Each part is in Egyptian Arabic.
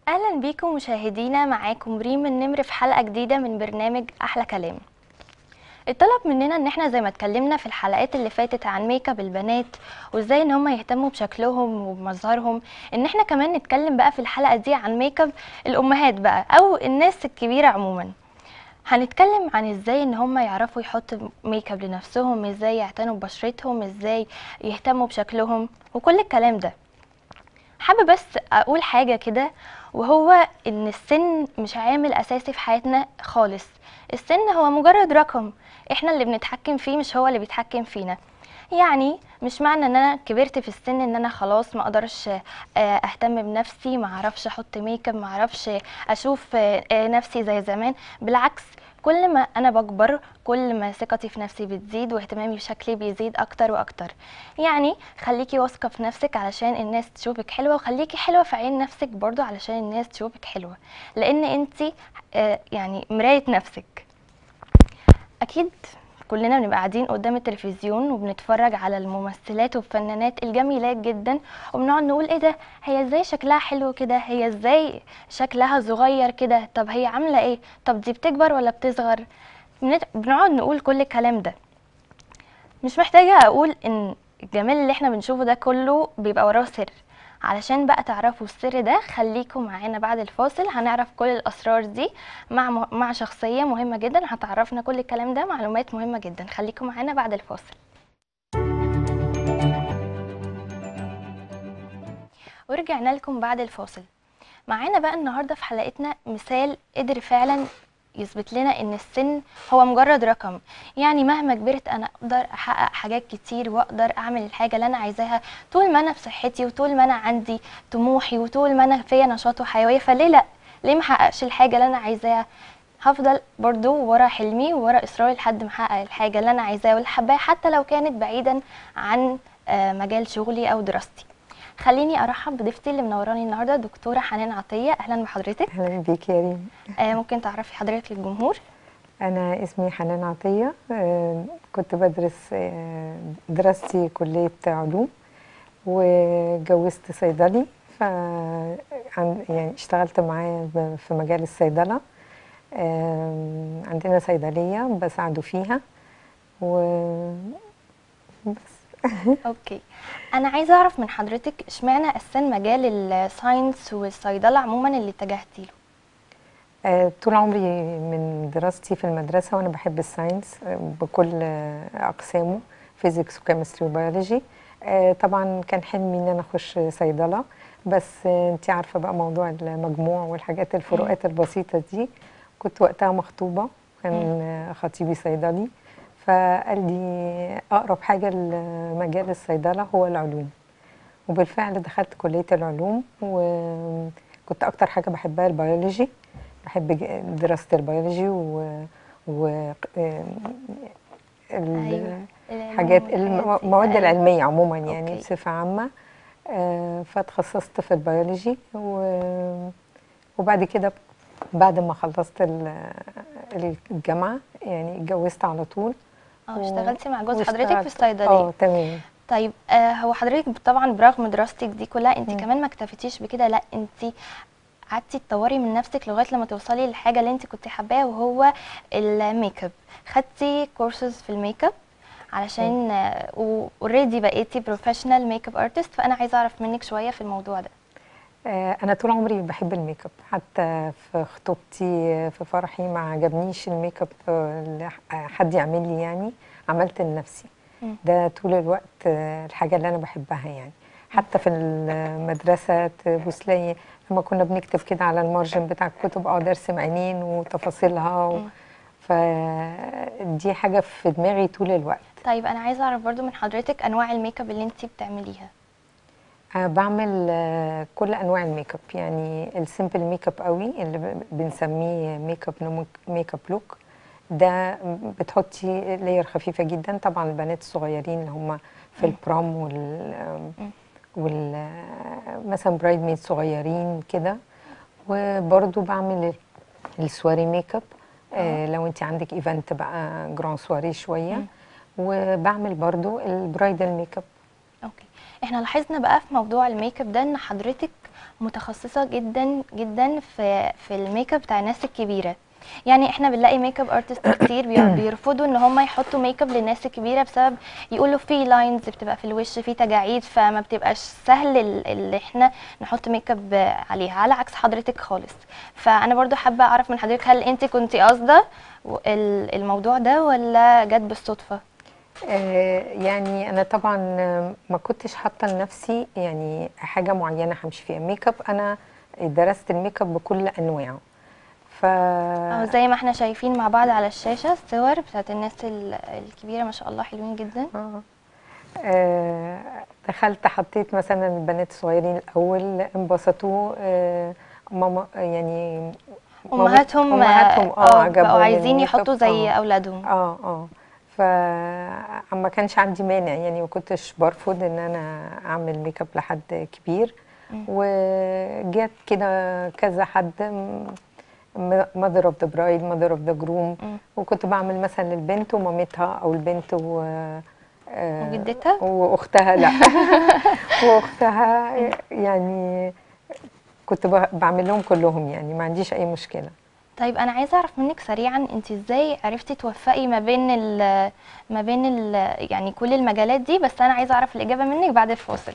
اهلا بيكم مشاهدينا معاكم ريم النمر في حلقه جديده من برنامج احلى كلام اتطلب مننا ان احنا زي ما اتكلمنا في الحلقات اللي فاتت عن ميك اب البنات وازاي ان هم يهتموا بشكلهم وبمظهرهم ان احنا كمان نتكلم بقى في الحلقه دي عن ميك اب الامهات بقى او الناس الكبيره عموما هنتكلم عن ازاي ان هم يعرفوا يحطوا ميك اب لنفسهم ازاي يعتنوا ببشرتهم ازاي يهتموا بشكلهم وكل الكلام ده حابة بس أقول حاجة كده وهو إن السن مش عامل أساسي في حياتنا خالص السن هو مجرد رقم إحنا اللي بنتحكم فيه مش هو اللي بيتحكم فينا يعني مش معنى ان انا كبرت في السن ان انا خلاص ما اقدرش آه، اهتم بنفسي ما اعرفش احط ميك اب ما اعرفش اشوف آه، آه، نفسي زي زمان بالعكس كل ما انا بكبر كل ما ثقتي في نفسي بتزيد واهتمامي بشكلي بيزيد اكتر واكتر يعني خليكي واثقه في نفسك علشان الناس تشوفك حلوه وخليكي حلوه في عين نفسك برضو علشان الناس تشوفك حلوه لان انتي آه، يعني مرايه نفسك اكيد كلنا بنبقى قاعدين قدام التلفزيون وبنتفرج على الممثلات والفنانات الجميلات جدا وبنقعد نقول ايه ده هي ازاي شكلها حلو كده هي ازاي شكلها صغير كده طب هي عامله ايه طب دي بتكبر ولا بتصغر بنت- بنقعد نقول كل الكلام ده مش محتاجه اقول ان الجمال اللي احنا بنشوفه ده كله بيبقى وراه سر علشان بقى تعرفوا السر ده خليكم معانا بعد الفاصل هنعرف كل الاسرار دي مع م- مع شخصيه مهمه جدا هتعرفنا كل الكلام ده معلومات مهمه جدا خليكم معانا بعد الفاصل ورجعنا لكم بعد الفاصل معانا بقى النهارده في حلقتنا مثال قدر فعلا يثبت لنا ان السن هو مجرد رقم يعني مهما كبرت انا اقدر احقق حاجات كتير واقدر اعمل الحاجه اللي انا عايزاها طول ما انا في صحتي وطول ما انا عندي طموحي وطول ما انا فيا نشاط وحيويه فليه لا ليه ما احققش الحاجه اللي انا عايزاها هفضل برضو ورا حلمي ورا اصراري لحد ما احقق الحاجه اللي انا عايزاها واللي حباها حتى لو كانت بعيدا عن آه، مجال شغلي او دراستي خليني ارحب بضيفتي اللي منوراني النهارده دكتوره حنان عطيه اهلا بحضرتك اهلا بيك يا ريم آه، ممكن تعرفي حضرتك للجمهور انا اسمي حنان عطيه آه، كنت بدرس آه، دراستي كليه علوم وجوزت صيدلي ف عن- يعني اشتغلت معاه ب- في مجال الصيدله آم، عندنا صيدليه بساعده فيها و بس اوكي انا عايزه اعرف من حضرتك اشمعنى اساسا مجال الساينس والصيدله عموما اللي اتجهتي له آه، طول عمري من دراستي في المدرسة وأنا بحب الساينس آه، بكل آه، أقسامه فيزيكس وكيمستري وبيولوجي آه، طبعا كان حلمي إن أنا أخش صيدلة بس آه، أنت عارفة بقى موضوع المجموع والحاجات الفروقات البسيطة دي كنت وقتها مخطوبة كان آه، خطيبي صيدلي فقال لي أقرب حاجة لمجال الصيدلة هو العلوم وبالفعل دخلت كلية العلوم وكنت أكتر حاجة بحبها البيولوجي بحب ج- دراسة البيولوجي و, و... ال- أيوة، الحاجات العلوم والحاجات دي. المواد أيوة. العلمية عموما يعني أوكي. بصفة عامة آه، فتخصصت في البيولوجي و... وبعد كده بعد ما خلصت ال- الجامعة يعني اتجوزت على طول اه و- اشتغلتي مع جوز حضرتك في واشتغلت- الصيدليه اه تمام طيب آه هو حضرتك طبعا برغم دراستك دي كلها انت مم. كمان ما اكتفيتيش بكده لا انت قعدتي تطوري من نفسك لغايه لما توصلي للحاجه اللي انت كنت حباها وهو الميك اب خدتي كورسز في الميك اب علشان اوريدي بقيتي بروفيشنال ميك اب ارتست فانا عايزه اعرف منك شويه في الموضوع ده آه، انا طول عمري بحب الميك اب حتى في خطوبتي آه، في فرحي ما عجبنيش الميك اب آه، اللي ح- آه، حد يعمل لي يعني عملت لنفسي مم. ده طول الوقت آه، الحاجه اللي انا بحبها يعني حتى في المدرسه تبص لي لما كنا بنكتب كده على المارجن بتاع الكتب اقعد ارسم عينين وتفاصيلها و... مم. فدي حاجه في دماغي طول الوقت طيب انا عايزه اعرف برضو من حضرتك انواع الميك اب اللي انت بتعمليها أنا بعمل آه، كل انواع الميك اب يعني السيمبل ميك اب قوي اللي ب- بنسميه ميك اب نو ميك اب لوك ده بتحطي لاير خفيفه جدا طبعا البنات الصغيرين اللي هم في البرام وال مم. وال مثلا برايد ميد صغيرين كده وبرضو بعمل السواري ميك اب آه لو انت عندك ايفنت بقى جران سواري شويه مم. وبعمل برضو البرايدال ميك اب اوكي احنا لاحظنا بقى في موضوع الميك اب ده ان حضرتك متخصصة جدا جدا في في الميك اب بتاع الناس الكبيرة يعني احنا بنلاقي ميك اب ارتست كتير بي- بيرفضوا ان هم يحطوا ميك اب للناس الكبيره بسبب يقولوا في لاينز بتبقى في الوش في تجاعيد فما بتبقاش سهل ال- اللي احنا نحط ميك اب عليها على عكس حضرتك خالص فانا برضو حابه اعرف من حضرتك هل انت كنتي قاصده و- ال- الموضوع ده ولا جت بالصدفه آه، يعني انا طبعا آه، ما كنتش حاطه لنفسي يعني حاجه معينه همشي فيها ميك اب انا درست الميك اب بكل انواعه ف اه زي ما احنا شايفين مع بعض على الشاشه الصور بتاعت الناس ال- الكبيره ما شاء الله حلوين جدا آه. آه، دخلت حطيت مثلا البنات الصغيرين الاول انبسطوا آه، ماما يعني ماما- امهاتهم امهاتهم اه بقوا عجبهم عايزين الميك اب. يحطوا زي آه. اولادهم اه اه فما كانش عندي مانع يعني ما كنتش برفض ان انا اعمل ميك اب لحد كبير مم. وجات كده كذا حد ماذر اوف ذا برايد ماذر اوف ذا جروم مم. وكنت بعمل مثلا للبنت ومامتها او البنت و آه، وجدتها؟ واختها لا واختها يعني كنت ب- بعمل لهم كلهم يعني ما عنديش اي مشكله طيب انا عايزه اعرف منك سريعا انت ازاي عرفتي توفقي ما بين ال ما بين ال يعني كل المجالات دي بس انا عايزه اعرف الاجابه منك بعد الفاصل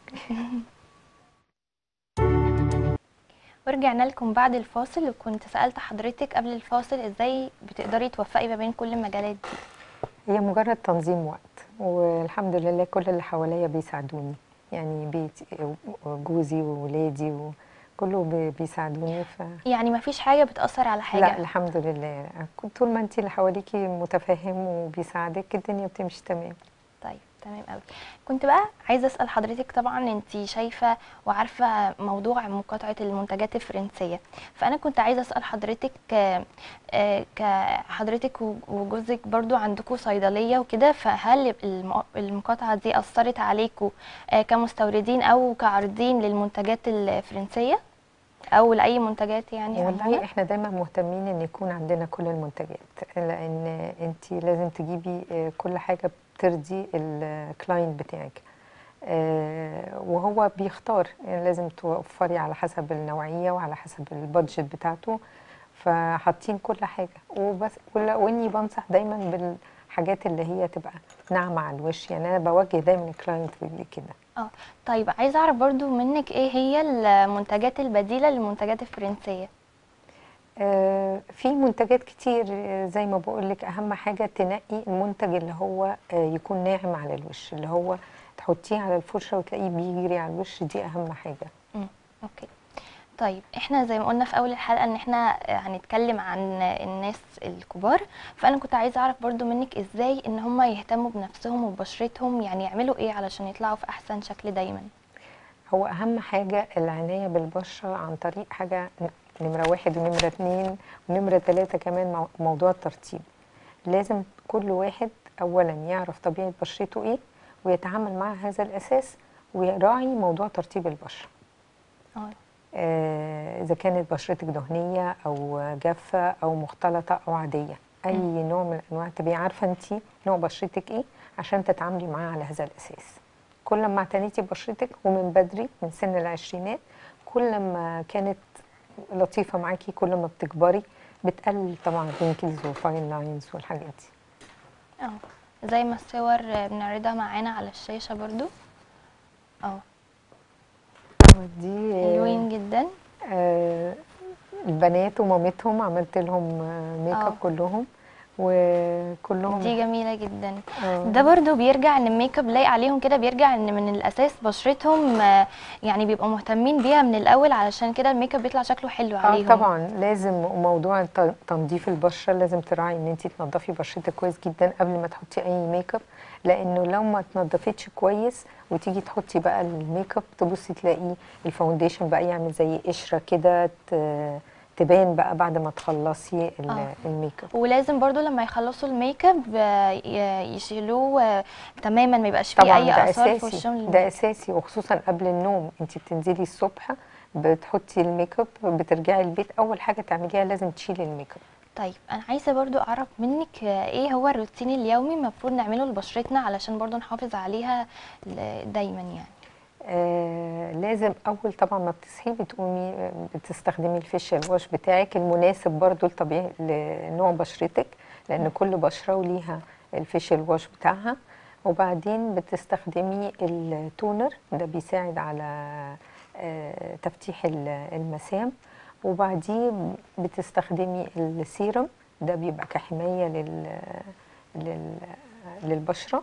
ورجعنا لكم بعد الفاصل وكنت سالت حضرتك قبل الفاصل ازاي بتقدري توفقي ما بين كل المجالات دي هي مجرد تنظيم وقت والحمد لله كل اللي حواليا بيساعدوني يعني بيتي وجوزي وولادي وكله بي- بيساعدوني ف يعني ما فيش حاجه بتاثر على حاجه لا الحمد لله طول ما انت اللي حواليكي متفهم وبيساعدك الدنيا بتمشي تمام طيب تمام قوي كنت بقى عايزه اسال حضرتك طبعا انت شايفه وعارفه موضوع مقاطعه المنتجات الفرنسيه فانا كنت عايزه اسال حضرتك آه، آه، كحضرتك و- وجوزك برضو عندكم صيدليه وكده فهل الم- المقاطعه دي اثرت عليكم آه، كمستوردين او كعارضين للمنتجات الفرنسيه او لاي منتجات يعني والله عندنا احنا دايما مهتمين ان يكون عندنا كل المنتجات لان انت لازم تجيبي آه، كل حاجه بترضي الكلاينت بتاعك آه، وهو بيختار يعني لازم توفري على حسب النوعيه وعلى حسب البادجت بتاعته فحاطين كل حاجه وبس ولا- واني بنصح دايما بالحاجات اللي هي تبقى ناعمه على الوش يعني انا بوجه دايما الكلاينت كده اه طيب عايزه اعرف برضو منك ايه هي المنتجات البديله للمنتجات الفرنسيه آه، في منتجات كتير آه، زي ما بقول لك اهم حاجه تنقي المنتج اللي هو آه، يكون ناعم على الوش اللي هو تحطيه على الفرشه وتلاقيه بيجري على الوش دي اهم حاجه مم. اوكي طيب احنا زي ما قلنا في اول الحلقه ان احنا هنتكلم عن الناس الكبار فانا كنت عايزه اعرف برضو منك ازاي ان هم يهتموا بنفسهم وببشرتهم يعني يعملوا ايه علشان يطلعوا في احسن شكل دايما هو اهم حاجه العنايه بالبشره عن طريق حاجه نمره واحد ونمره اتنين ونمره تلاته كمان مو- موضوع الترطيب لازم كل واحد اولا يعرف طبيعه بشرته ايه ويتعامل مع هذا الاساس ويراعي موضوع ترطيب البشره اه آه، اذا كانت بشرتك دهنيه او جافه او مختلطه او عاديه اي مم. نوع من الانواع تبقي عارفه انت نوع بشرتك ايه عشان تتعاملي معاه على هذا الاساس كل ما اعتنيتي ببشرتك ومن بدري من سن العشرينات كل ما كانت لطيفه معاكي كل ما بتكبري بتقلل طبعا الرينكلز والفاين لاينز والحاجات دي اه زي ما الصور بنعرضها معانا على الشاشه برضو اه دي حلوين جدا آه، البنات ومامتهم عملت لهم آه، ميك اب آه. كلهم وكلهم دي جميله جدا آه. ده برضو بيرجع ان الميك اب لايق عليهم كده بيرجع ان من الاساس بشرتهم آه، يعني بيبقوا مهتمين بيها من الاول علشان كده الميك اب بيطلع شكله حلو اه عليهم طبعا لازم وموضوع الت- تنظيف البشره لازم تراعي ان انت تنظفي بشرتك كويس جدا قبل ما تحطي اي ميك اب لانه لو ما اتنضفتش كويس وتيجي تحطي بقى الميك اب تبصي تلاقي الفاونديشن بقى يعمل زي قشره كده ت- تبان بقى بعد ما تخلصي ال- آه. الميك اب ولازم برضو لما يخلصوا الميك اب آه، ي- يشيلوه آه، تماما ما يبقاش فيه طبعا اي ده اثار في اساسي وشهم ده اساسي وخصوصا قبل النوم انت بتنزلي الصبح بتحطي الميك اب بترجعي البيت اول حاجه تعمليها لازم تشيلي الميك اب طيب انا عايزه برضو اعرف منك آه، ايه هو الروتين اليومي المفروض نعمله لبشرتنا علشان برضو نحافظ عليها ل- دايما يعني آه لازم اول طبعا ما بتصحي بتقومي آه، بتستخدمي الفيشيال واش بتاعك المناسب برضو لطبيعي لنوع بشرتك لان كل بشره وليها الفيشيال واش بتاعها وبعدين بتستخدمي التونر ده بيساعد على آه تفتيح ال- المسام وبعديه بتستخدمي السيرم ده بيبقى كحمايه لل لل للبشره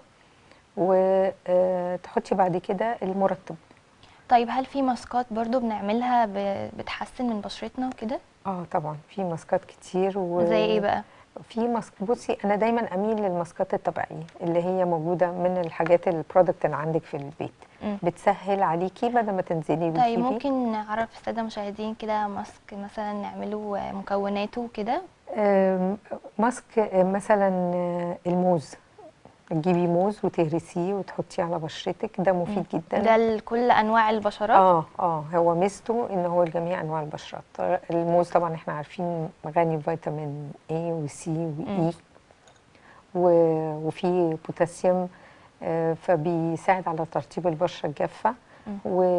وتحطي بعد كده المرطب طيب هل في ماسكات برضو بنعملها ب- بتحسن من بشرتنا وكده اه طبعا في ماسكات كتير و... زي ايه بقى في ماسك بصي انا دايما اميل للماسكات الطبيعيه اللي هي موجوده من الحاجات البرودكت اللي عندك في البيت مم. بتسهل عليكي بدل ما تنزلي طيب وتجيبي ممكن نعرف الساده المشاهدين كده ماسك مثلا نعمله آه، مكوناته وكده آم، ماسك آه، مثلا آه، الموز تجيبي موز وتهرسيه وتحطيه على بشرتك ده مفيد جدا ده لكل انواع البشرات اه اه هو ميزته ان هو لجميع انواع البشرات الموز طبعا احنا عارفين غني بفيتامين A وسي واي وفي بوتاسيوم آه، فبيساعد على ترطيب البشره الجافه مم.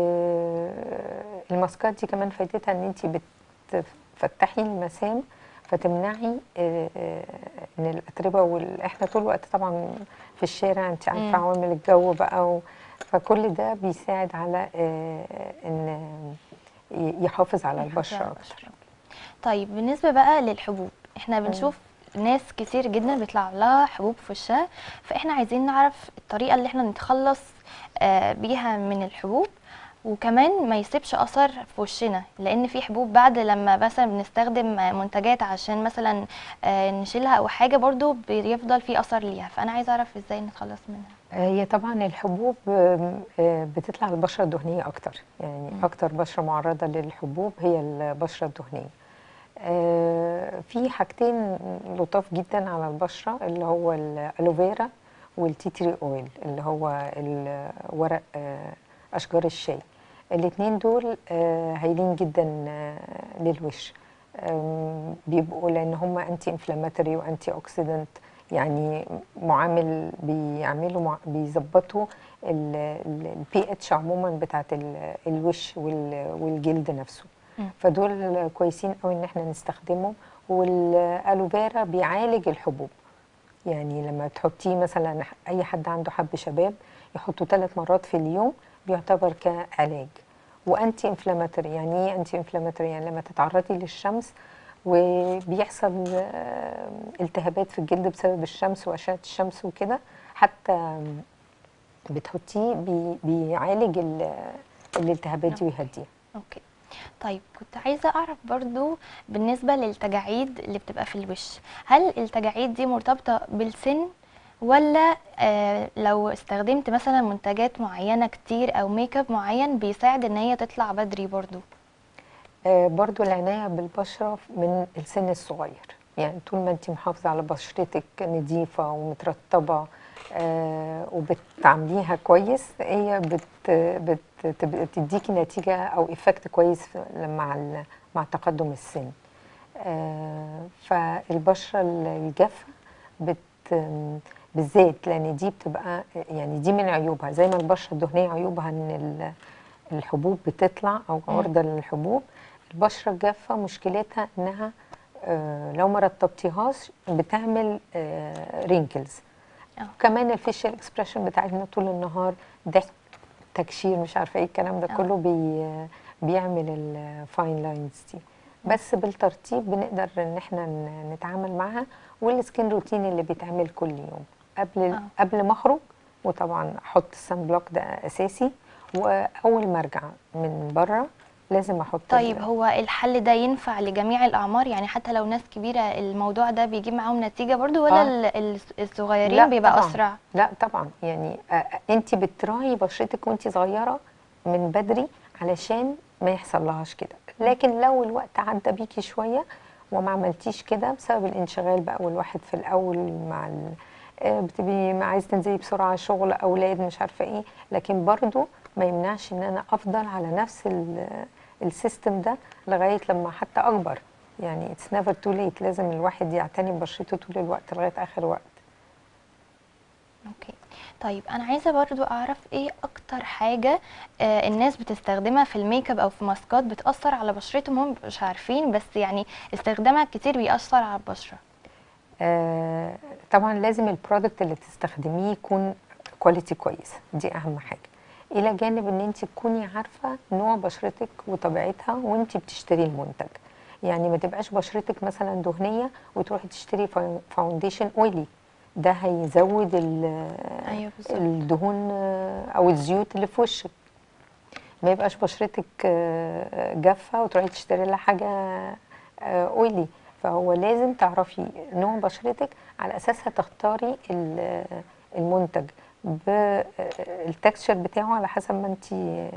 والماسكات دي كمان فايدتها ان انت بتفتحي المسام فتمنعي آه، آه، ان الاتربه وال... احنا طول الوقت طبعا في الشارع انت مم. عارفه عوامل الجو بقى و... فكل ده بيساعد على آه، ان ي- يحافظ على البشره على اكتر البشرة. طيب بالنسبه بقى للحبوب احنا بنشوف ناس كتير جدا بيطلع لها حبوب في وشها فاحنا عايزين نعرف الطريقه اللي احنا نتخلص آه، بيها من الحبوب وكمان ما يسيبش اثر في وشنا لان في حبوب بعد لما مثلا بنستخدم آه، منتجات عشان مثلا آه، نشيلها او حاجه برضو بيفضل في اثر ليها فانا عايزه اعرف ازاي نتخلص منها هي طبعا الحبوب آم، آه، بتطلع البشره الدهنيه اكتر يعني مم. اكتر بشره معرضه للحبوب هي البشره الدهنيه آه، في حاجتين لطاف جدا على البشره اللي هو الالوفيرا والتيتري اويل اللي هو ال- ورق آه، اشجار الشاي الاتنين دول آه، هايلين جدا آه، للوش آم، بيبقوا لان هم انتي انفلاماتوري وانتي اوكسيدنت يعني معامل بيعملوا مع بيظبطوا البي اتش عموما بتاعت ال- الوش وال- والجلد نفسه مم. فدول كويسين قوي ان احنا نستخدمهم والالوفيرا بيعالج الحبوب يعني لما تحطيه مثلا اي حد عنده حب شباب يحطه ثلاث مرات في اليوم بيعتبر كعلاج وانتي انفلاماتوري يعني ايه انتي انفلاماتوري يعني لما تتعرضي للشمس وبيحصل آه، التهابات في الجلد بسبب الشمس واشعه الشمس وكده حتى بتحطيه بي بيعالج ال- الالتهابات دي ويهديها اوكي طيب كنت عايزة أعرف برضو بالنسبة للتجاعيد اللي بتبقى في الوش هل التجاعيد دي مرتبطة بالسن ولا آه لو استخدمت مثلا منتجات معينة كتير أو ميك اب معين بيساعد إن هي تطلع بدري برضو آه، برضو العناية بالبشرة من السن الصغير يعني طول ما انت محافظة على بشرتك نظيفة ومترطبة آه، وبتعامليها كويس هي بت بت بت- بتديكي نتيجة أو إفكت كويس في- مع ال- مع تقدم السن آه، فالبشرة الجافة بت بالذات لأن دي بتبقى يعني دي من عيوبها زي ما البشرة الدهنية عيوبها إن ال- الحبوب بتطلع أو مم. عرضة للحبوب البشرة الجافة مشكلتها إنها آه، لو ما رطبتيهاش بتعمل رينكلز اه كمان الفيشل اكسبريشن بتاعتنا طول النهار ضحك تكشير مش عارفه ايه الكلام ده آه. كله بي بيعمل الفاين لاينز دي بس بالترتيب بنقدر ان احنا ن- نتعامل معاها والسكين روتين اللي بيتعمل كل يوم قبل آه. قبل ما اخرج وطبعا احط السان بلوك ده اساسي واول ما ارجع من بره لازم احط طيب ال- هو الحل ده ينفع لجميع الأعمار يعني حتى لو ناس كبيرة الموضوع ده بيجيب معاهم نتيجة برضو ولا آه. ال- ال- الصغيرين لا بيبقى طبعاً. أسرع لا طبعا يعني انت بتراعي بشرتك وانت صغيره من بدري علشان ما يحصل لهاش كده لكن لو الوقت عدى بيكي شويه وما عملتيش كده بسبب الانشغال بقى والواحد في الاول مع ال... آه، بتبقي ما عايز تنزلي بسرعه شغل اولاد مش عارفه ايه لكن برضو ما يمنعش ان انا افضل على نفس ال- السيستم ده لغايه لما حتى اكبر يعني اتس نيفر تو ليت لازم الواحد يعتني ببشرته طول الوقت لغايه اخر وقت اوكي طيب انا عايزه برضو اعرف ايه اكتر حاجه آه الناس بتستخدمها في الميك اب او في ماسكات بتاثر على بشرتهم هم مش عارفين بس يعني استخدامها كتير بيأثر على البشره آه طبعا لازم البرودكت اللي تستخدميه يكون كواليتي كويسه دي اهم حاجه الى جانب ان انت تكوني عارفه نوع بشرتك وطبيعتها وانت بتشتري المنتج يعني ما تبقاش بشرتك مثلا دهنيه وتروحي تشتري فا- فاونديشن اويلي ده هيزود ال- أيوة بالظبط. الدهون آه، او الزيوت اللي في وشك ما يبقاش بشرتك آه، جافه وتروحي تشتري لها حاجه آه، اويلي فهو لازم تعرفي نوع بشرتك على اساسها تختاري ال- المنتج بالتكستشر بتاعه على حسب ما انت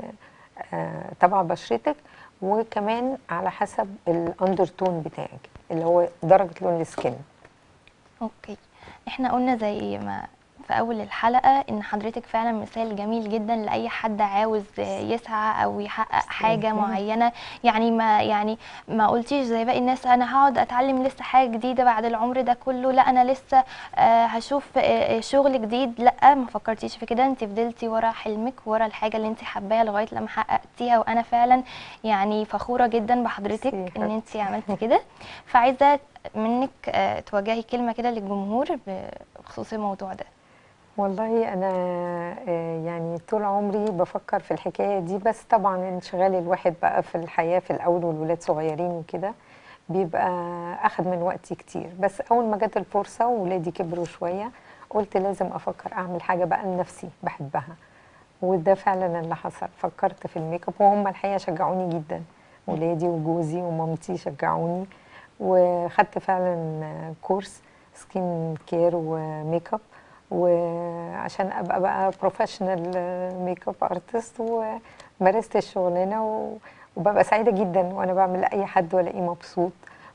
تبع بشرتك وكمان على حسب الاندرتون بتاعك اللي هو درجه لون السكين اوكي احنا قلنا زي ما في اول الحلقه ان حضرتك فعلا مثال جميل جدا لاي حد عاوز يسعى او يحقق حاجه مم. معينه يعني ما يعني ما قلتيش زي باقي الناس انا هقعد اتعلم لسه حاجه جديده بعد العمر ده كله لا انا لسه آه، هشوف آه، شغل جديد لا ما فكرتيش في كده انت فضلتي ورا حلمك ورا الحاجه اللي انت حباها لغايه لما حققتيها وانا فعلا يعني فخوره جدا بحضرتك ميرسي ان انت عملتي كده فعايزه منك آه، توجهي كلمه كده للجمهور بخصوص الموضوع ده والله انا آه، يعني طول عمري بفكر في الحكايه دي بس طبعا انشغال الواحد بقى في الحياه في الاول والولاد صغيرين وكده بيبقى اخد من وقتي كتير بس اول ما جت الفرصه وولادي كبروا شويه قلت لازم افكر اعمل حاجه بقى لنفسي بحبها وده فعلا اللي حصل فكرت في الميك اب وهم الحقيقه شجعوني جدا ولادي وجوزي ومامتي شجعوني وخدت فعلا كورس سكين كير وميك اب وعشان ابقى بقى بروفيشنال ميك اب ارتست ومارست الشغلانه و- وببقى سعيده جدا وانا بعمل لاي حد والاقيه مبسوط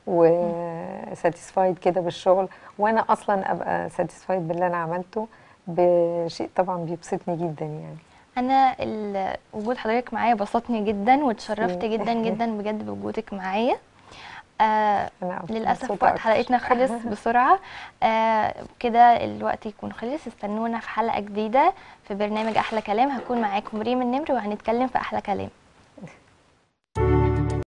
وساتيسفايد كده بالشغل وانا اصلا ابقى ساتيسفايد باللي انا عملته بشيء طبعا بيبسطني جدا يعني انا ال- وجود حضرتك معايا بسطني جدا واتشرفت ميرسي. جدا جدا بجد بوجودك معايا آه انا للاسف مبسوطة وقت أكتر. حلقتنا خلص بسرعه آه كده الوقت يكون خلص استنونا في حلقه جديده في برنامج احلى كلام هكون معاكم ريم النمر وهنتكلم في احلى كلام